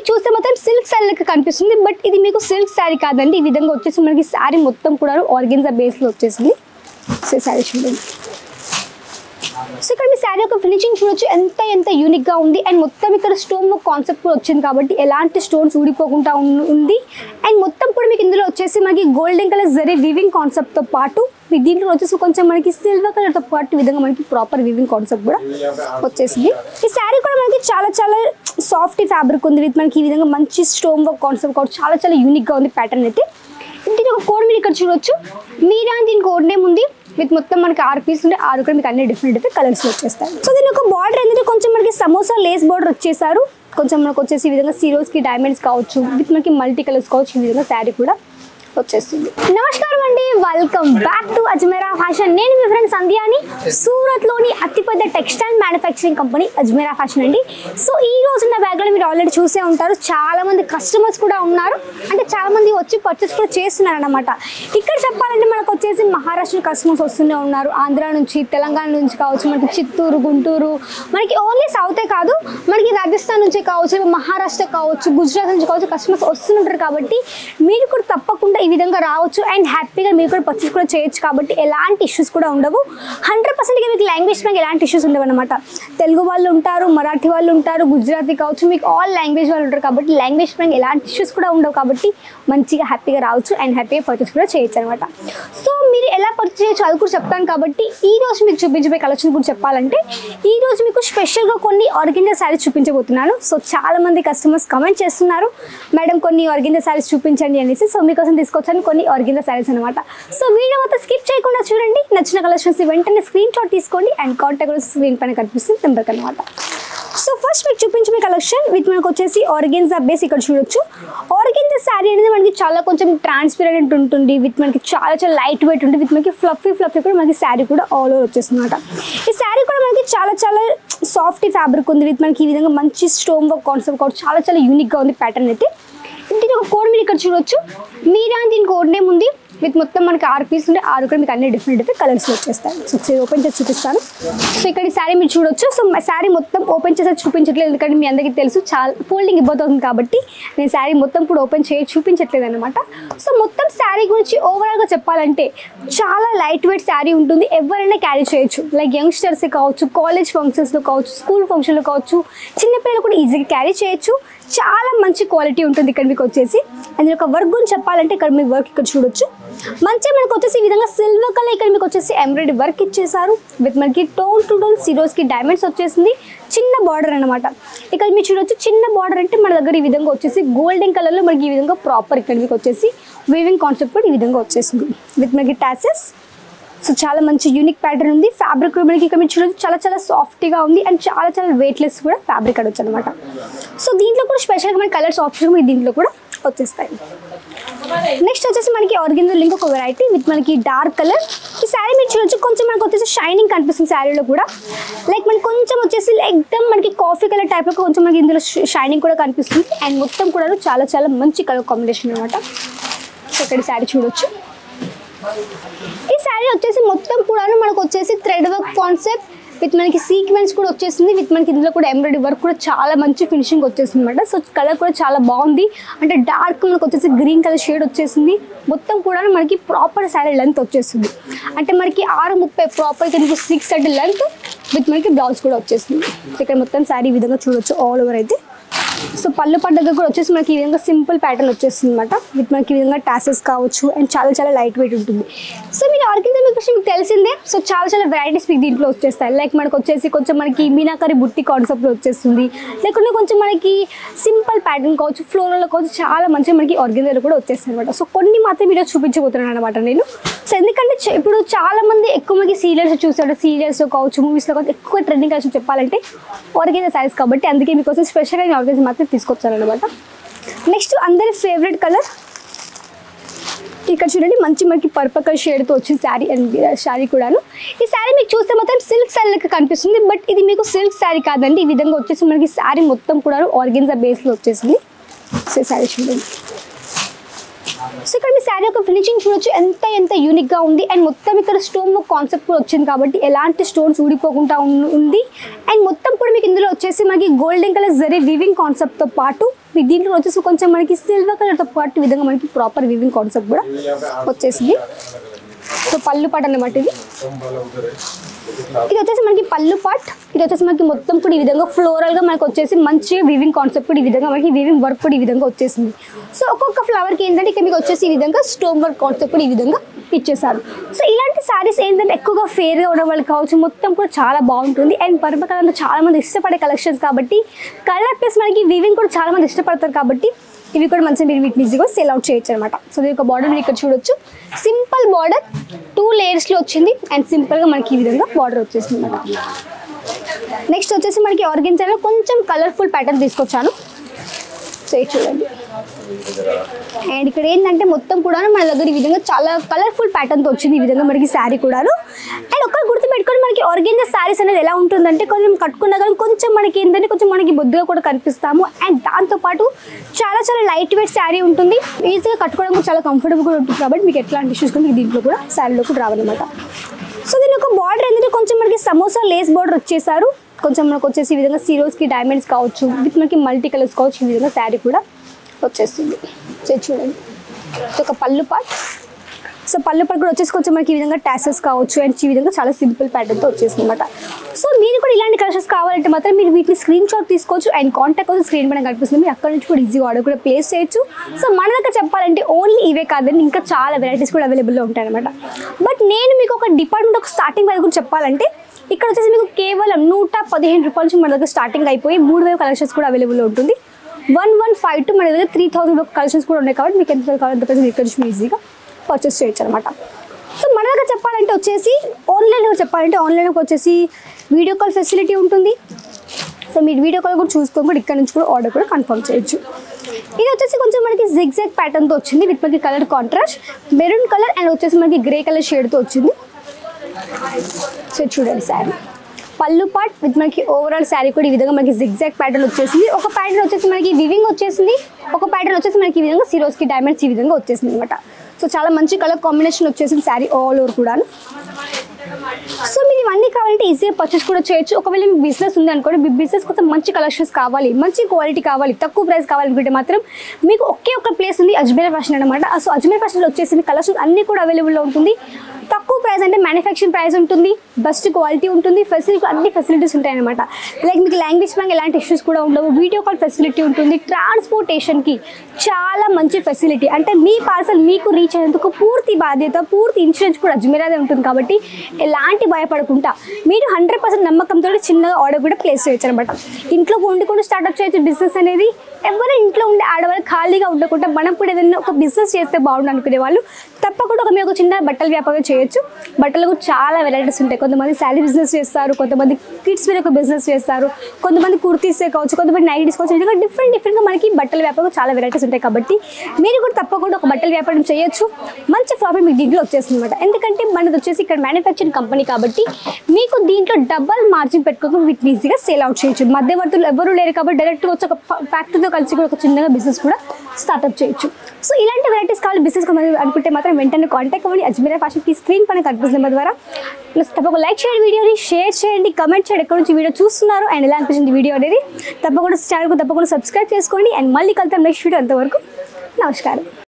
మీకు చూస్తే మొత్తం సిల్క్ శారీ లెక్క కనిపిస్తుంది బట్ ఇది మీకు సిల్క్ శారీ కాదండి ఈ విధంగా వచ్చేసి మనకి శారీ మొత్తం కూడా ఆర్గెన్జా బేస్లో వచ్చేసింది సో శారీ చూడండి సో ఇక్కడ మీ శారీ యొక్క ఫినిషింగ్ చూడొచ్చు ఎంత ఎంత యూనిక్ గా ఉంది అండ్ మొత్తం ఇక్కడ స్టోన్ వర్క్ కాన్సెప్ట్ కూడా వచ్చింది కాబట్టి ఎలాంటి స్టోన్స్ ఊడిపోకుండా ఉన్- ఉంది అండ్ మొత్తం కూడా మీకు ఇందులో వచ్చేసి మనకి golden colour zari weaving concept తో పాటు మీకు దీంట్లో వచ్చేసి కొంచెం మనకి సిల్వర్ కలర్ తో పాటు ఈ విధంగా మనకి ప్రాపర్ వివింగ్ కాన్సెప్ట్ కూడా వచ్చేసింది ఈ శారీ కూడా మనకి చాలా చాలా సాఫ్ట్ ఫ్యాబ్రిక్ ఉంది విత్ మనకి ఈ విధంగా మంచి స్టోన్ వర్క్ కాన్సెప్ట్ కూడా చాలా చాలా యూనిక్ గా ఉంది ప్యాటర్న్ అయితే దీని ఒక కోడ్ మీరు ఇక్కడ చూడొచ్చు మీరా అని దీని కోడ్ నేమ్ ఉంది విత్ మొత్తం మనకి ఆరు పీస్ ఉంటే ఆరు కూడా మీకు అన్ని డిఫరెంట్ డిఫరెంట్ కలర్స్ వచ్చేస్తాయి సో దీని ఒక బార్డర్ ఏంటంటే కొంచెం మనకి సమోసా లేస్ బార్డర్ వచ్చేసారు కొంచెం మనకు వచ్చేసి ఈ విధంగా సీరోస్కి డైమండ్స్ కావచ్చు విత్ మనకి మల్టీ కలర్స్ కావచ్చు ఈ విధంగా శారీ కూడా వచ్చేస్తుంది నమస్కారం అండి welcome back to Ajmera Fashion నేను మీ ఫ్రెండ్ సంధ్యాని సూరత్ లోని అతిపెద్ద textile manufacturing company Ajmera Fashion అండి సో ఈ రోజు నా బ్యాగ్ లో మీరు ఆల్రెడీ చూసే ఉంటారు చాలా మంది కస్టమర్స్ కూడా ఉన్నారు అంటే చాలా మంది వచ్చి పర్చేస్ కూడా చేస్తున్నారు అనమాట ఇక్కడ చెప్పాలంటే మనకు వచ్చేసి మహారాష్ట్ర కస్టమర్స్ వస్తూనే ఉన్నారు ఆంధ్ర నుంచి తెలంగాణ నుంచి కావచ్చు మనకి చిత్తూరు గుంటూరు మనకి ఓన్లీ సౌతే కాదు మనకి రాజస్థాన్ నుంచి కావచ్చు మహారాష్ట్ర కావచ్చు గుజరాత్ నుంచి కావచ్చు కస్టమర్స్ వస్తుంటారు కాబట్టి మీరు కూడా తప్పకుండా ఈ విధంగా రావచ్చు అండ్ హ్యాపీగా మీరు కూడా పర్చేస్ కూడా చేయొచ్చు కాబట్టి ఎలాంటి ఇష్యూస్ కూడా ఉండవు హండ్రెడ్ పర్సెంట్గా మీకు లాంగ్వేజ్ మీద ఎలాంటి ఇష్యూస్ ఉండవు అనమాట తెలుగు వాళ్ళు ఉంటారు మరాఠీ వాళ్ళు ఉంటారు గుజరాతీ కావచ్చు మీకు ఆల్ లాంగ్వేజ్ వాళ్ళు ఉంటారు కాబట్టి లాంగ్వేజ్ మీద ఎలాంటి ఇష్యూస్ కూడా ఉండవు కాబట్టి మంచిగా హ్యాపీగా రావచ్చు అండ్ హ్యాపీగా పర్చేస్ కూడా చేయొచ్చు అనమాట సో మీరు ఎలా పర్చేస్ చేయొచ్చు అది కూడా చెప్తాను కాబట్టి ఈ రోజు మీకు చూపించబోయే కలెక్షన్ కూడా చెప్పాలంటే ఈ రోజు మీకు స్పెషల్గా కొన్ని ఆర్గెంజా శారీస్ చూపించబోతున్నాను సో చాలా మంది కస్టమర్స్ కమెంట్ చేస్తున్నారు మేడం కొన్ని ఆర్గెంజా శారీస్ చూపించండి అనేసి సో మీకోసం తీసుకొచ్చాను కొన్ని ఆర్గెంజా శారీస్ అనమాట సో వీడియో మొత్తం స్కిప్ చేయకుండా చూడండి నచ్చిన కలెక్షన్స్ వెంటనే స్క్రీన్ షాట్ తీసుకోండి అండ్ కాంటాక్ట్ స్క్రీన్ పైన కనిపిస్తుంది నెంబర్కి అనమాట సో ఫస్ట్ మీకు చూపించే కలెక్షన్ విత్ మనకు వచ్చేసి ఆర్గెన్జా బేస్ ఇక్కడ చూడొచ్చు ఆర్గెన్జా శారీ అనేది మనకి చాలా కొంచెం ట్రాన్స్పరెంట్ ఉంటుంది విత్ మనకి చాలా చాలా లైట్ వెయిట్ ఉంటుంది విత్ మనకి ఫ్లఫీ ఫ్లఫీ కూడా మనకి శారీ కూడా ఆల్ ఓవర్ వచ్చేస్తుంది అనమాట ఈ శారీ కూడా మనకి చాలా చాలా సాఫ్ట్ ఫ్యాబ్రిక్ ఉంది విత్ మనకి ఈ విధంగా మంచి స్టోన్ వర్క్ కాన్సెప్ట్ కూడా చాలా చాలా యూనిక్గా ఉంది ప్యాటర్న్ అయితే దీని ఒక కోడ్ మీరు ఇక్కడ చూడొచ్చు మీరా అని దీని కోడ్ నేమ్ ఉంది విత్ మొత్తం మనకి ఆరు పీస్ ఉంటే ఆరు కూడా మీకు అన్ని డిఫరెంట్ డిఫరెంట్ కలర్స్ వచ్చేస్తాయి సో ఒకసారి ఓపెన్ చేసి చూపిస్తాను సో ఇక్కడ ఈ శారీ మీరు చూడొచ్చు సో శారీ మొత్తం ఓపెన్ చేసి చూపించట్లేదు ఎందుకంటే మీ అందరికీ తెలుసు చాలా ఫోల్డింగ్ ఇబ్బంది అవుతుంది కాబట్టి నేను శారీ మొత్తం కూడా ఓపెన్ చేసి చూపించట్లేదు అనమాట సో మొత్తం శారీ గురించి ఓవరాల్గా చెప్పాలంటే చాలా లైట్ వెయిట్ శారీ ఉంటుంది ఎవరైనా క్యారీ చేయొచ్చు లైక్ యంగ్స్టర్స్ కావచ్చు కాలేజ్ ఫంక్షన్స్లో కావచ్చు స్కూల్ ఫంక్షన్లో కావచ్చు చిన్నపిల్లలు కూడా ఈజీగా క్యారీ చేయొచ్చు చాలా మంచి క్వాలిటీ ఉంటుంది ఇక్కడ మీకు వచ్చేసి అందులో ఒక వర్క్ గురించి చెప్పాలంటే ఇక్కడ మీ వర్క్ ఇక్కడ చూడొచ్చు మంచిగా మనకు వచ్చేసి ఈ విధంగా సిల్వర్ కలర్ ఇక్కడ మీకు వచ్చేసి ఎంబ్రాయిడరీ వర్క్ ఇచ్చేసారు విత్ మనకి tone to tone Swarovski diamonds వచ్చేసింది చిన్న బార్డర్ అనమాట ఇక్కడ మీరు చూడొచ్చు చిన్న బార్డర్ అంటే మన దగ్గర ఈ విధంగా వచ్చేసి గోల్డెన్ కలర్లో మనకి ఈ విధంగా ప్రాపర్ ఇక్కడ మీకు వచ్చేసి వీవింగ్ కాన్సెప్ట్ కూడా ఈ విధంగా వచ్చేసింది విత్ మనకి టాసెస్ సో చాలా మంచి యూనిక్ ప్యాటర్న్ ఉంది ఫ్యాబ్రిక్ కూడా మనకి ఇక్కడ మీరు చూడొచ్చు చాలా చాలా సాఫ్ట్గా ఉంది అండ్ చాలా చాలా వెయిట్లెస్ కూడా ఫ్యాబ్రిక్ అడవచ్చు అనమాట సో దీంట్లో కూడా స్పెషల్గా మనకి కలర్స్ ఆప్షన్ మీకు దీంట్లో కూడా వచ్చేస్తాయి నెక్స్ట్ వచ్చేసి మనకి ఆర్గెన్జల్ ఇంకొక వెరైటీ విత్ మనకి డార్క్ కలర్ ఈ శారీ మీరు చూడొచ్చు కొంచెం మనకు వచ్చేసి షైనింగ్ కనిపిస్తుంది శారీలో కూడా లైక్ మనకి కొంచెం వచ్చేసి ఎక్దమ్ మనకి కాఫీ కలర్ టైప్లో కొంచెం మనకి ఇందులో షైనింగ్ కూడా కనిపిస్తుంది అండ్ మొత్తం కూడా చాలా చాలా మంచి కలర్ కాంబినేషన్ అనమాట సో ఇక్కడ శారీ చూడొచ్చు ఈ శారీ వచ్చేసి మొత్తం కూడా మనకు వచ్చేసి థ్రెడ్ వర్క్ కాన్సెప్ట్ విత్ మనకి సీక్వెన్స్ కూడా వచ్చేసింది విత్ మనకి ఇందులో కూడా ఎంబ్రాయిడరీ వర్క్ కూడా చాలా మంచి ఫినిషింగ్ వచ్చేసింది అనమాట సో కలర్ కూడా చాలా బాగుంది అంటే డార్క్ మనకు వచ్చేసి గ్రీన్ కలర్ షేడ్ వచ్చేసింది మొత్తం కూడా మనకి ప్రాపర్ శారీ లెంత్ వచ్చేసింది అంటే మనకి ఆరు ముప్పై ప్రాపర్ కింద సిక్స్ థర్టీ లెంత్ విత్ మనకి బ్లౌజ్ కూడా వచ్చేసింది ఇక్కడ మొత్తం శారీ ఈ విధంగా చూడొచ్చు ఆల్ ఓవర్ అయితే సో పళ్ళు పట్టు దగ్గర కూడా వచ్చేసి మనకి ఈ విధంగా సింపుల్ ప్యాటర్న్ వచ్చేస్తుంది అనమాట విత్ మనకి ఈ విధంగా టాసెస్ కావచ్చు అండ్ చాలా చాలా లైట్ వెయిట్ ఉంటుంది సో మీరు ఆర్కింజా మీకు మీకు తెలిసిందే సో చాలా చాలా వెరైటీస్ మీకు దీంట్లో వచ్చేస్తాయి లైక్ మనకు వచ్చేసి కొంచెం మనకి మీనాకరి బుట్టి కాన్సెప్ట్ వచ్చేస్తుంది లేకుంటే కొంచెం మనకి సింపుల్ ప్యాటర్న్ కావచ్చు ఫ్లోర్లో కావచ్చు చాలా మంచిగా మనకి ఆర్గెన్జాలు కూడా వచ్చేస్తాయి అనమాట సో కొన్ని మాత్రం మీరు చూపించబోతున్నాను అనమాట నేను సో ఎందుకంటే చ- ఇప్పుడు చాలా మంది ఎక్కువ మంది సీరియల్స్ చూస్తారు సీరియల్స్ కావచ్చు మూవీస్లో కావచ్చు ఎక్కువ ట్రెండింగ్ కలిసి చెప్పాలంటే ఆర్గెన్జా సారీస్ కాబట్టి అందుకే మీకోసం స్పెషల్గా నేను ఆర్గెన్జా మాత్రం తీసుకొచ్చానమాట నెక్స్ట్ అందరి ఫేవరెట్ కలర్ ఇక్కడ చూడండి మంచి మనకి పర్పల్ కలర్ షేడ్తో వచ్చిన శారీ అండ్ శారీ కూడాను ఈ శారీ మీకు చూస్తే మొత్తం సిల్క్ శారీ లెక్క కనిపిస్తుంది బట్ ఇది మీకు సిల్క్ శారీ కాదండి ఈ విధంగా వచ్చేసి మనకి శారీ మొత్తం కూడా ఆర్గెన్జా బేస్లో వచ్చేసింది సో శారీ చూడండి సో ఇక్కడ మీ శారీ యొక్క ఫినిషింగ్ చూడొచ్చు ఎంత ఎంత యూనిక్గా ఉంది అండ్ మొత్తం ఇక్కడ స్టోన్ కాన్సెప్ట్ కూడా వచ్చింది కాబట్టి ఎలాంటి స్టోన్స్ ఊడిపోకుండా ఉన్- ఉంది అండ్ మొత్తం కూడా మీకు ఇందులో వచ్చేసి మనకి గోల్డెన్ కలర్ జరీ వివింగ్ కాన్సెప్ట్తో పాటు మీ దీంట్లో వచ్చేసి కొంచెం మనకి సిల్వర్ కలర్తో పాటు ఈ విధంగా మనకి ప్రాపర్ వివింగ్ కాన్సెప్ట్ కూడా వచ్చేసింది సో పళ్ళు పాట అన్నమాట ఇది ఇది వచ్చేసి మనకి పళ్ళు పాట్ ఇది వచ్చేసి మనకి మొత్తం కూడా ఈ విధంగా ఫ్లోరల్ గా మనకి వచ్చేసి మంచిగా వివింగ్ కాన్సెప్ట్ కూడా ఈ విధంగా మనకి వివింగ్ వర్క్ కూడా ఈ విధంగా వచ్చేసింది సో ఒక్కొక్క ఫ్లవర్ కి ఏంటంటే ఇక్కడ మీకు వచ్చేసి ఈ విధంగా స్టోన్ వర్క్ కాన్సెప్ట్ కూడా ఈ విధంగా ఇచ్చేసారు సో ఇలాంటి శారీస్ ఏంటంటే ఎక్కువగా ఫేర్ గా ఉండడం వల్ల కావచ్చు మొత్తం కూడా చాలా బాగుంటుంది అండ్ పర్మ కలర్లో చాలా మంది ఇష్టపడే కలెక్షన్స్ కాబట్టి కలర్ ప్లస్ మనకి వివింగ్ కూడా చాలా మంది ఇష్టపడతారు కాబట్టి ఇవి కూడా మంచిగా మీరు వీటిని ఈజీగా సేల్ అవుట్ చేయొచ్చు అనమాట సో దీని ఒక బార్డర్ మీరు ఇక్కడ చూడొచ్చు సింపుల్ బార్డర్ టూ లేయర్స్లో వచ్చింది అండ్ సింపుల్గా మనకి ఈ విధంగా బార్డర్ వచ్చేసింది అనమాట నెక్స్ట్ వచ్చేసి మనకి ఆర్గెన్జాలో కొంచెం కలర్ఫుల్ ప్యాటర్న్ తీసుకొచ్చాను సో ఇది చూడండి అండ్ ఇక్కడ ఏంటంటే మొత్తం కూడా మన దగ్గర ఈ విధంగా చాలా కలర్ఫుల్ ప్యాటర్న్తో వచ్చింది ఈ విధంగా మనకి శారీ కూడాను అండ్ ఒక్క గుర్తు పెట్టుకొని మనకి ఆర్గెన్జా శారీస్ అనేది ఎలా ఉంటుందంటే కొంచెం కట్టుకున్నా కానీ కొంచెం మనకి ఏంటంటే కొంచెం మనకి బొద్దుగా కూడా కనిపిస్తాము అండ్ దాంతోపాటు చాలా చాలా లైట్ వెయిట్ శారీ ఉంటుంది ఈజీగా కట్టుకోవడం కూడా చాలా కంఫర్టబుల్ కూడా ఉంటుంది కాబట్టి మీకు ఎట్లాంటి ఇష్యూస్ కూడా మీకు దీంట్లో కూడా శారీలో కూడా రావన్నమాట సో దీని ఒక బార్డర్ ఏంటంటే కొంచెం మనకి సమోసా లేస్ బార్డర్ వచ్చేసారు కొంచెం మనకు వచ్చేసి ఈ విధంగా సీరోస్కి డైమండ్స్ కావచ్చు విత్ మనకి మల్టీ కలర్స్ కావచ్చు ఈ విధంగా శారీ కూడా వచ్చేస్తుంది సో ఇది చూడండి ఇది ఒక పళ్ళు పార్ట్ సో పళ్ళు పార్ట్ కూడా వచ్చేసి కొంచెం మనకి ఈ విధంగా టాసెస్ కావచ్చు అండ్ ఈ విధంగా చాలా సింపుల్ ప్యాటర్న్తో వచ్చేసింది అనమాట సో మీరు కూడా ఇలాంటి కలెక్షన్స్ కావాలంటే మాత్రం మీరు వీటిని స్క్రీన్ షాట్ తీసుకోవచ్చు అండ్ కాంటాక్ట్ వచ్చి స్క్రీన్ పైన కనిపిస్తుంది మీరు అక్కడ నుంచి కూడా ఈజీగా ఆర్డర్ కూడా ప్లేస్ చేయొచ్చు సో మన దగ్గర చెప్పాలంటే ఓన్లీ ఇవే కాదండి ఇంకా చాలా వెరైటీస్ కూడా అవైలబుల్లో ఉంటాయి అనమాట బట్ నేను మీకు ఒక డిపార్ట్మెంట్ ఒక స్టార్టింగ్ వరకు కూడా చెప్పాలంటే ఇక్కడ వచ్చేసి మీకు కేవలం నూట పదిహేను రూపాయల నుంచి మన దగ్గర స్టార్టింగ్ అయిపోయి మూడు వేల కలెక్షన్స్ కూడా అవైలబుల్లో ఉంటుంది వన్ వన్ ఫైవ్ టు మన దగ్గర త్రీ థౌసండ్ కలెక్షన్స్ కూడా ఉన్నాయి కాబట్టి మీకు ఎంత కావాలంటే ప్రైస్ ఇక్కడ నుంచి మీరు ఈజీగా పర్చేస్ చేయొచ్చు అనమాట సో మన దగ్గర చెప్పాలంటే వచ్చేసి ఆన్లైన్లో చెప్పాలంటే ఆన్లైన్కి వచ్చేసి వీడియో కాల్ ఫెసిలిటీ ఉంటుంది సో మీరు వీడియో కాల్ కూడా చూసుకొని కూడా ఇక్కడ నుంచి కూడా ఆర్డర్ కూడా కన్ఫర్మ్ చేయొచ్చు ఇది వచ్చేసి కొంచెం మనకి జిగ్జాగ్ ప్యాటర్న్తో వచ్చింది విత్ మనకి colour contrast maroon colour and వచ్చేసి మనకి గ్రే కలర్ షేడ్తో వచ్చింది సో ఇది చూడండి శారీ పళ్ళు పార్ట్ విత్ మనకి ఓవరాల్ శారీ కూడా ఈ విధంగా మనకి జిగ్జాగ్ ప్యాటర్న్ వచ్చేసింది ఒక ప్యాటర్న్ వచ్చేసి మనకి వివింగ్ వచ్చేసింది ఒక ప్యాటర్న్ వచ్చేసి మనకి ఈ విధంగా సిరోస్కి డైమండ్స్ ఈ విధంగా వచ్చేసింది అనమాట సో చాలా మంచి కలర్ కాంబినేషన్ వచ్చేసింది శారీ ఆల్ ఓవర్ కూడాను సో మీరు ఇవన్నీ కావాలంటే ఈజీగా పర్చేస్ కూడా చేయొచ్చు ఒకవేళ మీకు బిజినెస్ ఉంది అనుకోండి మీ బిజినెస్ కోసం మంచి కలెక్షన్స్ కావాలి మంచి క్వాలిటీ కావాలి తక్కువ ప్రైస్ కావాలనుకుంటే మాత్రం మీకు ఒకే ఒక ప్లేస్ ఉంది అజ్మీర్ ఫ్యాషన్ అనమాట సో అజ్మీర్ ఫ్యాషన్లో వచ్చేసి కలెక్షన్స్ అన్నీ కూడా అవైలబుల్లో ఉంటుంది తక్కువ ప్రైస్ అంటే మ్యానుఫ్యాక్చరింగ్ ప్రైస్ ఉంటుంది బెస్ట్ క్వాలిటీ ఉంటుంది ఫెసిలిటీ అన్ని ఫెసిలిటీస్ ఉంటాయి అనమాట లైక్ మీకు లాంగ్వేజ్ పరంగా ఎలాంటి ఇష్యూస్ కూడా ఉండవు వీడియో కాల్ ఫెసిలిటీ ఉంటుంది ట్రాన్స్పోర్టేషన్కి చాలా మంచి ఫెసిలిటీ అంటే మీ పార్సల్ మీకు రీచ్ అయ్యేందుకు పూర్తి బాధ్యత పూర్తి ఇన్సూరెన్స్ కూడా అజ్మీరాదే ఉంటుంది కాబట్టి ఎలాంటి భయపడకుండా మీరు హండ్రెడ్ పర్సెంట్ నమ్మకంతో చిన్నగా ఆర్డర్ కూడా ప్లేస్ చేయొచ్చు అనమాట ఇంట్లో ఉండి కూడా స్టార్ట్అప్ చేయొచ్చు బిజినెస్ అనేది ఎవరు ఇంట్లో ఉండే ఆడవాళ్ళు ఖాళీగా ఉండకుండా మనం కూడా ఏదైనా ఒక బిజినెస్ చేస్తే బాగుండు అనుకునే వాళ్ళు తప్పకుండా ఒక మీరు ఒక చిన్న బట్టల వ్యాపారం చేయొచ్చు బట్టలు కూడా చాలా వెరైటీస్ ఉంటాయి కొంతమంది శారీ బిజినెస్ చేస్తారు కొంతమంది కిడ్స్ మీద ఒక బిజినెస్ చేస్తారు కొంతమంది కుర్తీసే కావచ్చు కొంతమంది నైటీస్ కావచ్చు ఇంకా డిఫరెంట్ డిఫరెంట్గా మనకి బట్టల వ్యాపారం చాలా వెరైటీస్ ఉంటాయి కాబట్టి మీరు కూడా తప్పకుండా ఒక బట్టల వ్యాపారం చేయొచ్చు మంచి ప్రాఫిట్ మీకు దీంట్లో వచ్చేస్తుంది అనమాట ఎందుకంటే మనది వచ్చేసి ఇక్కడ మ్యానుఫ్యాక్చరింగ్ కంపెనీ కాబట్టి మీకు దీంట్లో డబల్ మార్జిన్ పెట్టుకోక వీటిని ఈజీగా సేల్ అవుట్ చేయొచ్చు మధ్యవర్తులు ఎవరు లేరు కాబట్టి డైరెక్ట్గా వచ్చి ఒక ఫ్యాక్టరీతో కలిసి కూడా ఒక చిన్నగా బిజినెస్ కూడా స్టార్ట్అప్ చేయొచ్చు సో ఇలాంటి వెరైటీస్ కావాలి బిజినెస్ అనుకుంటే మాత్రం వెంటనే కాంటాక్ట్ అవ్వండి అజ్మీరా ఫ్యాషన్ కి స్క్రీన్ పైన కనిపిస్తుంది నెంబర్ ద్వారా ప్లస్ తప్పకుండా లైక్ చేయండి వీడియోని షేర్ చేయండి కమెంట్ చేయండి ఎక్కడి నుంచి వీడియో చూస్తున్నారు అండ్ ఎలా అనిపించింది వీడియో అనేది తప్పకుండా ఛానల్కు తప్పకుండా సబ్స్క్రైబ్ చేసుకోండి అండ్ మళ్ళీ కలుద్దాం నెక్స్ట్ వీడియో అంతవరకు నమస్కారం